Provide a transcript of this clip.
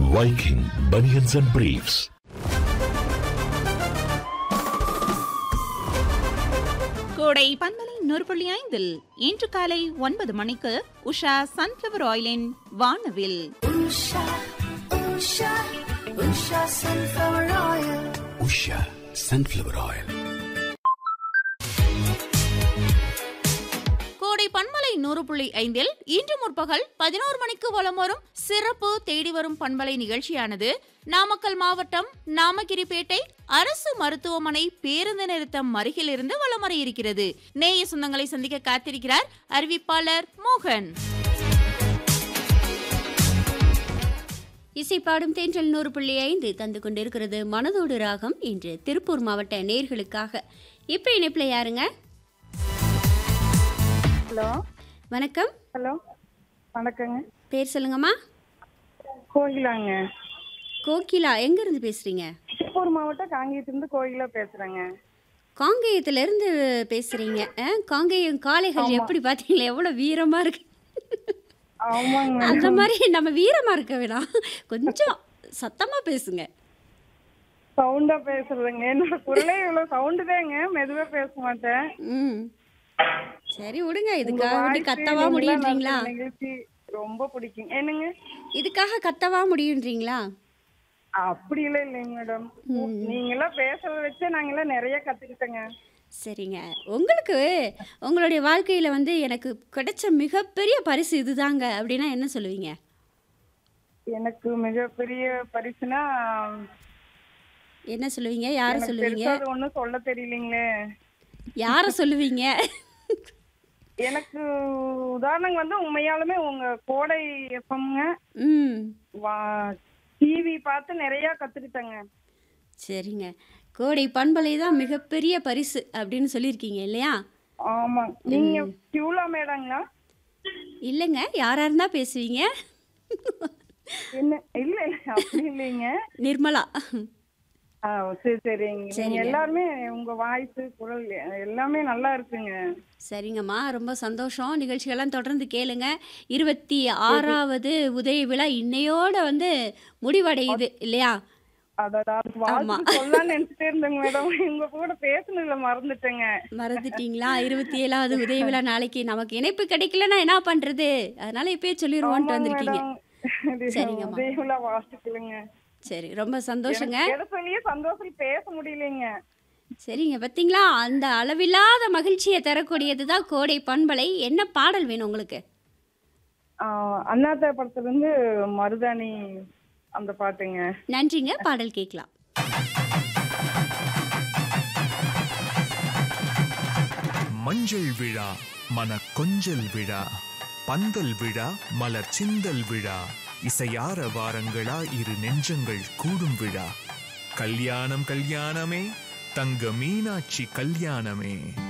Viking Bunions and Briefs. கோடை பன்மலை நூறு புள்ளி ஐந்தில் இன்று காலை ஒன்பது மணிக்கு உஷா சன்ஃபிளவர் ஆயிலின் வானவில் Usha, Usha, Usha sunflower oil. Usha sunflower oil கோடை பண்பலை நூறு புள்ளி ஐந்தில் இன்று முற்பகல் பதினோரு மணிக்கு வலம் வரும் சிறப்பு தேடி வரும் பண்பலை நிகழ்ச்சியானது நாமக்கல் மாவட்டம் நாமகிரிப்பேட்டை அரசு மருத்துவமனை பேருந்து நிறுத்தம் அருகிலிருந்து வலம் வர இருக்கிறது நேய சொந்தங்களை சந்திக்க காத்திருக்கிறார் அறிவிப்பாளர் மோகன் இசைப்பாடும் தேன்றல் நூறு புள்ளி ஐந்து தந்து கொண்டிருக்கிறது மனதோடு ராகம் இன்று திருப்பூர் மாவட்ட நேர்களுக்காக இப்போ இணைப்பில் யாருங்க ஹலோ வணக்கம் ஹலோ வணக்கங்க பேர் சொல்லுங்கம்மா கோகிலாங்க கோகிலா எங்கேருந்து பேசுகிறீங்க திருப்பூர் மாவட்டம் காங்கேயத்துலேருந்து கோகிலா பேசுகிறேங்க காங்கேயத்துலேருந்து பேசுகிறீங்க காங்கேயம் காளைகள் எப்படி பார்த்தீங்களா எவ்வளோ வீரமாக இருக்கு ஆமாங்க அந்த மாதிரி நம்ம வீரமாக இருக்க வேணாம் கொஞ்சம் சத்தமாக பேசுங்க சவுண்டாக பேசுறதுங்க என்னோட குரலே இவ்வளோ சவுண்டு தாங்க மெதுவாக பேச மாட்டேன் ம் சரி விடுங்க உங்க இதுக்காக வந்து voice கத்தவா நீங்களாம் முடியுன்றீங்களா நடத்துற நிகழ்ச்சி ரொம்ப பிடிக்கும் என்னங்க இதுக்காக கத்தவா முடியுன்றீங்களா அப்படி எல்லாம் இல்லைங்க மேடம் நீங்களாம் பேசுறத வச்சு நாங்களாம் நிறைய கத்துக்கிட்டோங்க சரிங்க உங்களுக்கு உங்களுடைய வாழ்க்கையில் வந்து எனக்கு கிடைச்ச மிகப்பெரிய பரிசு இதுதாங்க அப்படின்னா என்ன சொல்லுவீங்க எனக்கு மிகப்பெரிய பரிசுனா என்ன சொல்லுவீங்க யாரை எனக்கு சொல்லுவீங்க பெருசா அது ஒன்றும் சொல்ல தெரியலீங்களே யாரை சொல்லுவீங்க எனக்கு உதாரணம் வந்து உண்மையாலுமே உங்க கோடை எஃப்எம்ங்க ம் டிவி பார்த்து நிறைய கத்துக்கிட்டேங்க சரிங்க கோடை பண்பலை தான் மிகப்பெரிய பரிசு அப்படின்னு சொல்லியிருக்கீங்க இல்லையா ஆமா நீங்க கியூலா மேடங்களா இல்லைங்க யாராக இருந்தால் பேசுவீங்க என்ன இல்ல இல்ல அப்படி இல்லைங்க நிர்மலா ஆ, சரி சரிங்க நீங்க சரிங்க. எல்லாருமே உங்க வாய்ஸ் குரல் எல்லாமே நல்லா இருக்குங்க சரிங்கம்மா ரொம்ப சந்தோஷம் நிகழ்ச்சிகள்லாம் தொடர்ந்து கேளுங்க இருபத்தி ஆறாவது உதய விழா இன்னையோட வந்து முடிவடையுது இல்லையா அதோட ஆமா. வாழ்த்து சொல்லலாம்னு நினைச்சிட்டே இருந்தேங்க மேடம் உங்க கூட பேசுனதுல மறந்துட்டேங்க மறந்துட்டீங்களா இருபத்தி ஏழாவது உதய விழா நாளைக்கு நமக்கு இணைப்பு கிடைக்கலன்னா என்ன பண்றது அதனால இப்பயே சொல்லிடுவோன்ட்டு வந்திருக்கீங்க சரிங்கம்மா. தேவலா வாழ்த்துக்களுங்க சரி ரொம்ப சந்தோஷங்க எதை சொல்லியே சந்தோஷம் பேச முடியலைங்க சரிங்க பார்த்தீங்களா அந்த அளவில்லாத மகிழ்ச்சியை தரக்கூடியது தான் கோடை பண்பலை என்ன பாடல் வேணும் உங்களுக்கு ஆஹ் அண்ணாத்த படத்துல இருந்து மருதாணி அந்த பாட்டுங்க நன்றிங்க பாடல் கேட்கலாம் மஞ்சள் விழா மன கொஞ்சல் விழா பந்தல் விழா மலர் சிந்தல் விழா இசையார வாரங்களா இரு நெஞ்சங்கள் கூடும் விழா கல்யாணம் கல்யாணமே தங்க மீனாட்சி கல்யாணமே